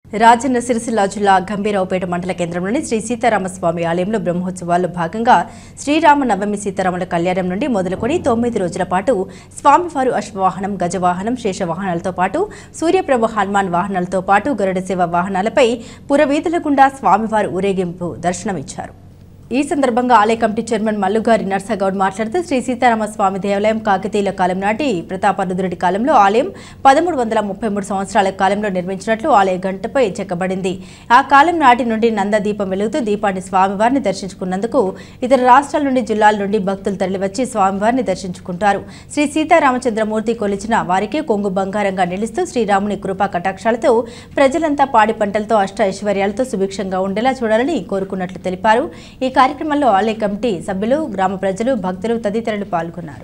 రాజన్న సిరిసిల్ల జిల్లా గంభీరావుపేట మండల కేంద్రంలోని శ్రీ సీతారామస్వామి ఆలయంలో బ్రహ్మోత్సవాల్లో భాగంగా శ్రీరామ నవమి సీతారాముల కళ్యాణం నుండి మొదలుకొని తొమ్మిది రోజుల పాటు స్వామివారు అశ్వవాహనం గజవాహనం శేషవాహనాలతో పాటు సూర్యప్రభ హనుమాన్ వాహనాలతో పాటు గరుడ సేవ వాహనాలపై పురవీధుల గుండా స్వామివారు ఊరేగింపు దర్శనమిచ్చారు ఈ సందర్భంగా ఆలయ కమిటీ చైర్మన్ మల్లుగారి నర్సగౌడ్ మాట్లాడుతూ శ్రీ సీతారామ స్వామి దేవాలయం కాకతీయుల కాలం నాటి ప్రతాపరుద్రుడి కాలంలో ఆలయం పదమూడు వందల ముప్పై మూడు సంవత్సరాల కాలంలో నిర్మించినట్లు ఆలయ గంటపై చెక్కబడింది ఆ కాలం నాటి నుండి నంద దీపం వెలుగుతూ దీపాన్ని స్వామివారిని దర్శించుకున్నందుకు ఇతర రాష్ట్రాల నుండి జిల్లాల నుండి భక్తులు తరలివచ్చి స్వామివారిని దర్శించుకుంటారు శ్రీ సీతారామచంద్రమూర్తి కొలిచిన వారికి కొంగు బంగారంగా నిలుస్తూ శ్రీరాముని కృపా కటాక్షాలతో ప్రజలంతా పాడి పంటలతో అష్ట ఐశ్వర్యాలతో సుభిక్షంగా ఉండేలా చూడాలని కోరుకున్నట్లు తెలిపారు ఈ కార్యక్రమంలో ఆలయ కమిటీ సభ్యులు గ్రామ ప్రజలు భక్తులు తదితరులు పాల్గొన్నారు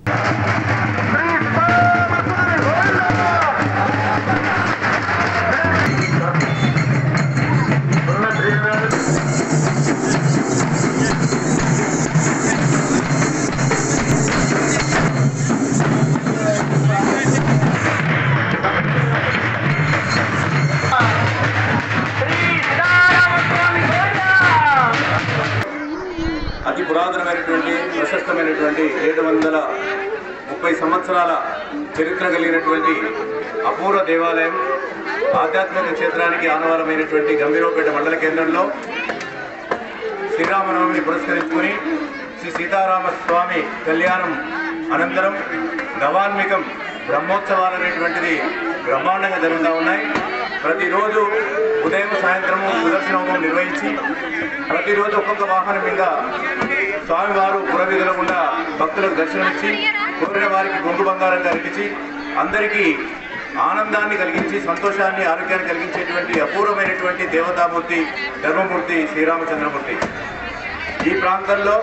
అతి పురాతనమైనటువంటి ప్రశస్తమైనటువంటి ఏడు వందల ముప్పై సంవత్సరాల చరిత్ర కలిగినటువంటి అపూర్వ దేవాలయం ఆధ్యాత్మిక క్షేత్రానికి ఆనవారమైనటువంటి గంభీరపేట మండల కేంద్రంలో శ్రీరామనవమిని పురస్కరించుకుని శ్రీ సీతారామ స్వామి కళ్యాణం అనంతరం నవాన్మికం బ్రహ్మోత్సవాలు అనేటువంటిది బ్రహ్మాండంగా జరుగుతూ ఉన్నాయి ప్రతిరోజు ఉదయం సాయంత్రము సుదర్శన హోమం నిర్వహించి ప్రతిరోజు ఒక్కొక్క వాహనం మీద స్వామివారు పురవీధుల గుండా భక్తులకు దర్శనమిచ్చి కోరిన వారికి గొంగు బంగారంగా అరిచి అందరికీ ఆనందాన్ని కలిగించి సంతోషాన్ని ఆరోగ్యాన్ని కలిగించేటువంటి అపూర్వమైనటువంటి దేవతామూర్తి ధర్మమూర్తి శ్రీరామచంద్రమూర్తి ఈ ప్రాంతంలో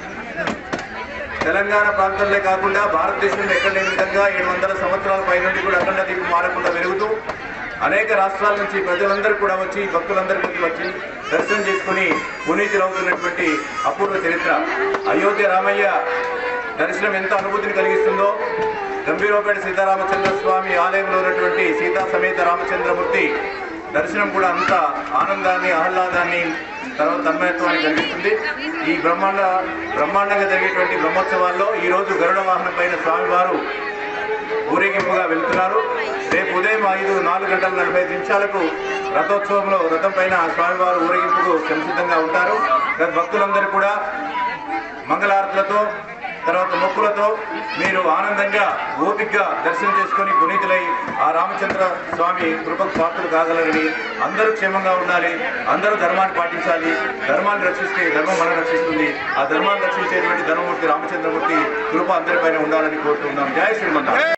తెలంగాణ ప్రాంతంలో కాకుండా భారతదేశంలో ఎక్కడ లేని విధంగా ఏడు వందల సంవత్సరాల పై నుండి కూడా అఖండ దీపం మారకుండా వెలుగుతూ అనేక రాష్ట్రాల నుంచి ప్రజలందరూ కూడా వచ్చి భక్తులందరికీ వచ్చి దర్శనం చేసుకుని పునీతులవుతున్నటువంటి అపూర్వ చరిత్ర అయోధ్య రామయ్య దర్శనం ఎంత అనుభూతిని కలిగిస్తుందో గంభీరపేట సీతారామచంద్ర స్వామి ఆలయంలో ఉన్నటువంటి సీతా సమేత రామచంద్రమూర్తి దర్శనం కూడా అంత ఆనందాన్ని ఆహ్లాదాన్ని తర్వాత తన్మయత్వాన్ని కలిగిస్తుంది ఈ బ్రహ్మాండ బ్రహ్మాండంగా జరిగేటువంటి బ్రహ్మోత్సవాల్లో ఈ రోజు గరుడ వాహనం పైన స్వామివారు ఊరేగింపుగా వెళ్తున్నారు రేపు ఉదయం ఐదు నాలుగు గంటల నలభై ఐదు నిమిషాలకు రథోత్సవంలో రథం పైన స్వామివారు ఊరేగింపుకు సంసిద్ధంగా ఉంటారు గత భక్తులందరూ కూడా మంగళారతులతో తర్వాత మొక్కులతో మీరు ఆనందంగా ఓపికగా దర్శనం చేసుకొని పునీతులై ఆ రామచంద్ర స్వామి కృపకు పాత్రలు కాగలరని అందరూ క్షేమంగా ఉండాలి అందరూ ధర్మాన్ని పాటించాలి ధర్మాన్ని రక్షిస్తే ధర్మం మనం రక్షిస్తుంది ఆ ధర్మాన్ని రక్షించేటువంటి ధర్మమూర్తి రామచంద్రమూర్తి కృప అందరిపైన ఉండాలని కోరుతున్నాం జయ శ్రీమంత